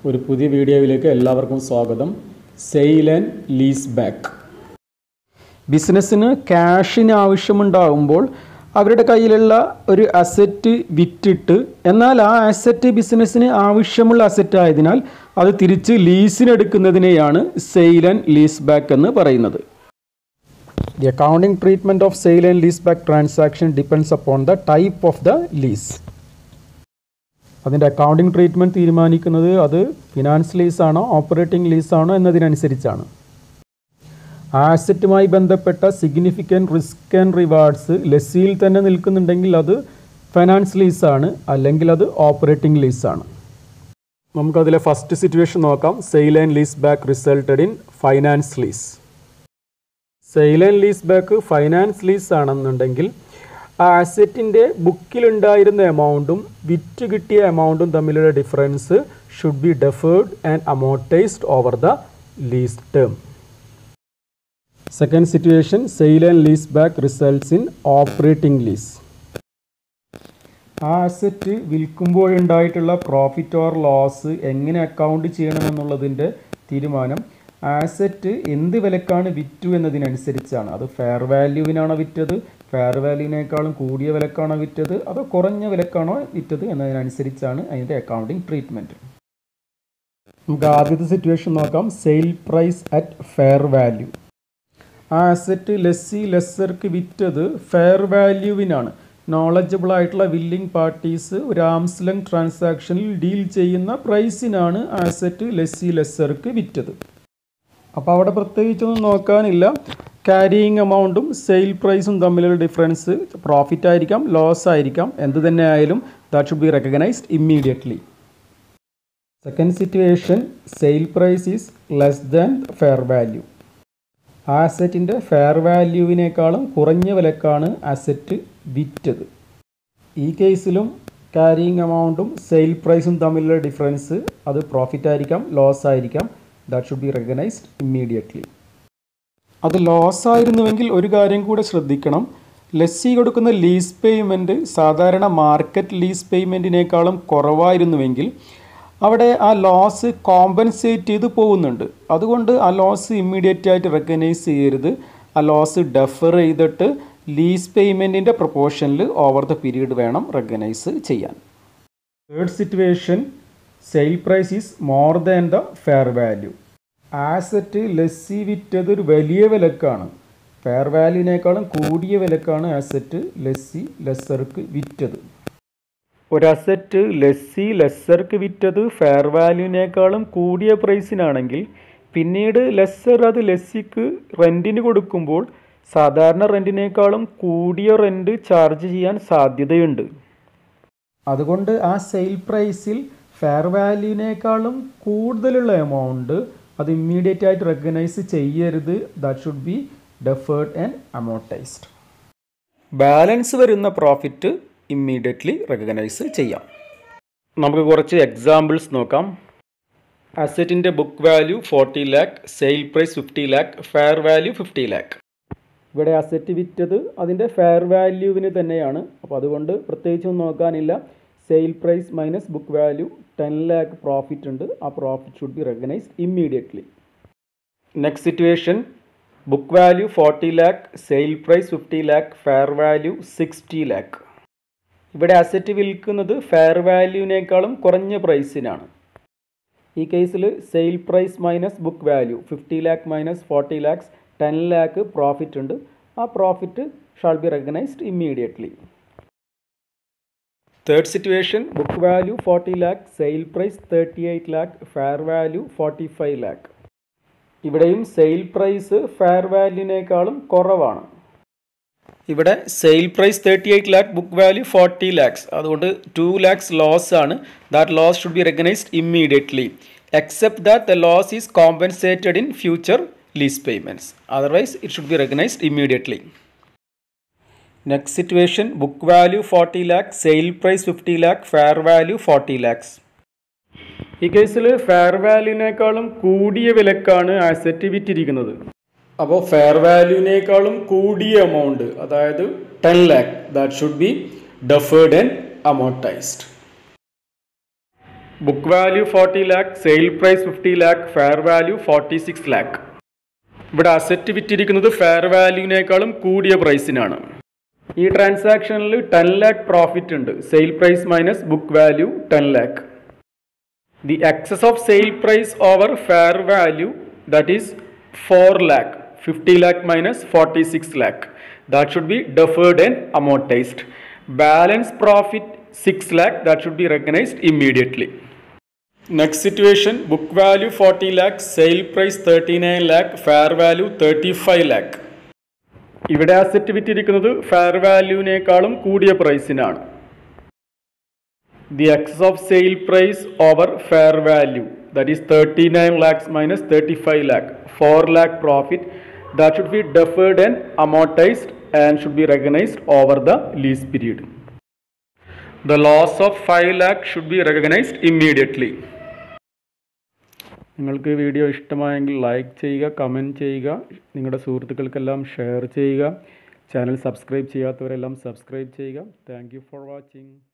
ഒരു പുതിയ വീഡിയോയിലേക്ക് എല്ലാവർക്കും സ്വാഗതം സെയിൽ ആൻഡ് ലീസ് ബാക്ക് ബിസിനസ്സിന് ക്യാഷിന് ആവശ്യമുണ്ടാകുമ്പോൾ അവരുടെ കയ്യിലുള്ള ഒരു അസറ്റ് വിറ്റിട്ട് എന്നാൽ ആ അസറ്റ് ബിസിനസ്സിന് ആവശ്യമുള്ള അസറ്റ് ആയതിനാൽ അത് തിരിച്ച് ലീസിനെടുക്കുന്നതിനെയാണ് സെയിൽ ആൻഡ് ലീസ് ബാക്ക് എന്ന് പറയുന്നത് the accounting treatment of sale and lease back transaction depends upon the type of the lease അതിൻ്റെ അക്കൗണ്ടിംഗ് ട്രീറ്റ്മെൻറ്റ് തീരുമാനിക്കുന്നത് അത് ഫിനാൻസ് ലീസാണോ ഓപ്പറേറ്റിംഗ് ലീസാണോ എന്നതിനനുസരിച്ചാണ് ആ അസറ്റുമായി ബന്ധപ്പെട്ട സിഗ്നിഫിക്കൻറ്റ് റിസ്ക് ആൻഡ് റിവാർഡ്സ് ലെസ്സിയിൽ തന്നെ നിൽക്കുന്നുണ്ടെങ്കിൽ അത് ഫൈനാൻസ് ലീസാണ് അല്ലെങ്കിൽ അത് ഓപ്പറേറ്റിംഗ് ലീസാണ് നമുക്കതിലെ ഫസ്റ്റ് സിറ്റുവേഷൻ നോക്കാം sale and lease back resulted in finance lease sale and lease back finance lease ആണെന്നുണ്ടെങ്കിൽ ആ അസറ്റിൻ്റെ ബുക്കിലുണ്ടായിരുന്ന എമൗണ്ടും വിറ്റ് കിട്ടിയ എമൗണ്ടും തമ്മിലുള്ള difference should be deferred and amortised over the lease term second situation sale and lease back results in operating lease ആ അസറ്റ് വിൽക്കുമ്പോഴുണ്ടായിട്ടുള്ള പ്രോഫിറ്റ് ഓർ ലോസ് എങ്ങനെ അക്കൗണ്ട് ചെയ്യണമെന്നുള്ളതിൻ്റെ തീരുമാനം ആസറ്റ് എന്ത് വിലക്കാണ് വിറ്റു എന്നതിനനുസരിച്ചാണ് അത് ഫെയർ വാല്യൂവിനാണോ വിറ്റത് ഫെയർ വാല്യൂവിനേക്കാളും കൂടിയ വിലക്കാണോ വിറ്റത് അതോ കുറഞ്ഞ വിലക്കാണോ വിറ്റത് എന്നതിനനുസരിച്ചാണ് അതിൻ്റെ അക്കൗണ്ടിങ് ട്രീറ്റ്മെൻറ്റ് നമുക്ക് ആദ്യത്തെ സിറ്റുവേഷൻ നോക്കാം sale price at fair value ആ അസറ്റ് ലെസ്സി ലെസ്സർക്ക് വിറ്റത് ഫെയർ വാല്യൂവിനാണ് നോളജബിൾ ആയിട്ടുള്ള വില്ലിംഗ് പാർട്ടീസ് ഒരു ആംസ് ലെങ് ട്രാൻസാക്ഷനിൽ ഡീൽ ചെയ്യുന്ന പ്രൈസിനാണ് ആസറ്റ് ലെസ്സി ലെസ്സർക്ക് വിറ്റത് അപ്പോൾ അവിടെ പ്രത്യേകിച്ചൊന്നും നോക്കാനില്ല ക്യാരിയിങ് എമൗണ്ടും സെയിൽ പ്രൈസും തമ്മിലുള്ള ഡിഫറൻസ് പ്രോഫിറ്റ് ആയിരിക്കാം ലോസ് ആയിരിക്കാം എന്ത് തന്നെ ആയാലും that should be recognised immediately second situation sale price is less than fair value ആ അസറ്റിൻ്റെ ഫെയർ വാല്യൂവിനേക്കാളും കുറഞ്ഞ വിലക്കാണ് അസറ്റ് വിറ്റത് ഈ കേസിലും ക്യാരിയിങ് എമൗണ്ടും സെയിൽ പ്രൈസും തമ്മിലുള്ള ഡിഫറൻസ് അത് പ്രോഫിറ്റ് ആയിരിക്കാം ലോസ് ആയിരിക്കാം that should be recognised immediately അത് ലോസ് ആയിരുന്നുവെങ്കിൽ ഒരു കാര്യം കൂടെ ശ്രദ്ധിക്കണം ലെസ്സി കൊടുക്കുന്ന ലീസ് പേയ്മെൻറ്റ് സാധാരണ മാർക്കറ്റ് ലീസ് പേയ്മെൻറ്റിനേക്കാളും കുറവായിരുന്നുവെങ്കിൽ അവിടെ ആ ലോസ് കോമ്പൻസേറ്റ് ചെയ്ത് പോകുന്നുണ്ട് അതുകൊണ്ട് ആ ലോസ് ഇമ്മീഡിയറ്റ് ആയിട്ട് റെക്കഗ്നൈസ് ചെയ്യരുത് ആ ലോസ് ഡെഫർ ചെയ്തിട്ട് ലീസ് പേയ്മെൻറ്റിൻ്റെ പ്രൊപ്പോർഷനിൽ ഓവർ ദ പീരീഡ് വേണം റെക്കഗ്നൈസ് ചെയ്യാൻ third situation sale price is more than the fair value asset lessee വിറ്റത് ഒരു വലിയ വിലക്കാണ് ഫെയർ വാല്യൂവിനേക്കാളും കൂടിയ വിലക്കാണ് ആസറ്റ് ലെസ്സി ലെസ്സർക്ക് വിറ്റത് ഒരു അസറ്റ് ലെസ്സി ലെസ്സർക്ക് വിറ്റത് ഫെയർ വാല്യൂവിനേക്കാളും കൂടിയ പ്രൈസിനാണെങ്കിൽ പിന്നീട് ലെസ്സർ അത് ലെസ്സിക്ക് റെൻറ്റിന് കൊടുക്കുമ്പോൾ സാധാരണ റെൻറ്റിനേക്കാളും കൂടിയ റെൻറ്റ് ചാർജ് ചെയ്യാൻ സാധ്യതയുണ്ട് അതുകൊണ്ട് ആ സെയിൽ പ്രൈസിൽ ഫെയർ വാല്യൂവിനേക്കാളും കൂടുതലുള്ള എമൗണ്ട് അത് ഇമ്മീഡിയറ്റ് ആയിട്ട് റെക്കഗ്നൈസ് ചെയ്യരുത് that should be deferred and amortised balance വരുന്ന പ്രോഫിറ്റ് ഇമ്മീഡിയറ്റ്ലി റെക്കഗ്നൈസ് ചെയ്യാം നമുക്ക് കുറച്ച് എക്സാമ്പിൾസ് നോക്കാം അസറ്റിൻ്റെ book value forty lakh sale price fifty lakh fair value fifty lakh ഇവിടെ അസറ്റ് വിറ്റത് അതിൻ്റെ ഫെയർ വാല്യൂവിന് തന്നെയാണ് അപ്പോൾ അതുകൊണ്ട് പ്രത്യേകിച്ചൊന്നും നോക്കാനില്ല sale price minus book value ten lakh profit ഉണ്ട് ആ profit should be recognised immediately next situation book value forty lakh sale price fifty lakh fair value sixty lakh ഇവിടെ അസറ്റ് വിൽക്കുന്നത് ഫെയർ വാല്യൂവിനേക്കാളും കുറഞ്ഞ പ്രൈസിനാണ് ഈ കേസിൽ sale price minus book value fifty lakh minus forty lakhs ten lakh profit ഉണ്ട് ആ profit shall be recognised immediately third situation book value forty lakh sale price thirty eight lakh fair value forty five lakh ഇവിടെയും സെയിൽ പ്രൈസ് ഫെയർ വാല്യൂവിനേക്കാളും കുറവാണ് ഇവിടെ sale price thirty eight lakh book value forty lakhs അതുകൊണ്ട് two lakhs loss ആണ് that loss should be recognised immediately except that the loss is compensated in future lease payments. Otherwise, it should be recognized immediately. Next situation, book value 40 lakh, sale price 50 lakh, fair value 40 lakhs. ഈ കേസിൽ fair വാല്യൂവിനേക്കാളും കൂടിയ വിലക്കാണ് asset വിറ്റിരിക്കുന്നത് അപ്പോൾ fair വാല്യൂവിനേക്കാളും കൂടിയ amount അതായത് ten lakh that should be deferred and amortised book value forty lakh sale price fifty lakh fair value forty six lakh ഇവിടെ asset വിറ്റിരിക്കുന്നത് ഫെയർ വാല്യൂവിനേക്കാളും കൂടിയ പ്രൈസിനാണ് ഈ ട്രാൻസാക്ഷനിൽ ടെൻ ലാക്ക് പ്രോഫിറ്റ് ഉണ്ട് sale price minus book value ten lakh the excess of sale price over fair value that is four lakh fifty lakh minus forty six lakh that should be deferred and amortised balance profit six lakh that should be recognised immediately next situation book value forty lakh sale price thirty nine lakh fair value thirty five lakh ഇവിടെ asset വിറ്റിരിക്കുന്നത് fair വാല്യൂവിനേക്കാളും കൂടിയ പ്രൈസിനാണ് the excess of sale price over fair value that is thirty nine lakhs minus thirty five lakh four lakh profit that should be deferred and amortised and should be recognised over the lease period the loss of five lakh should be recognised immediately നിങ്ങൾക്ക് video ഇഷ്ടമായെങ്കിൽ like ചെയ്യുക comment ചെയ്യുക നിങ്ങളുടെ സുഹൃത്തുക്കൾക്കെല്ലാം share ചെയ്യുക channel subscribe ചെയ്യാത്തവരെല്ലാം subscribe ചെയ്യുക thank for watching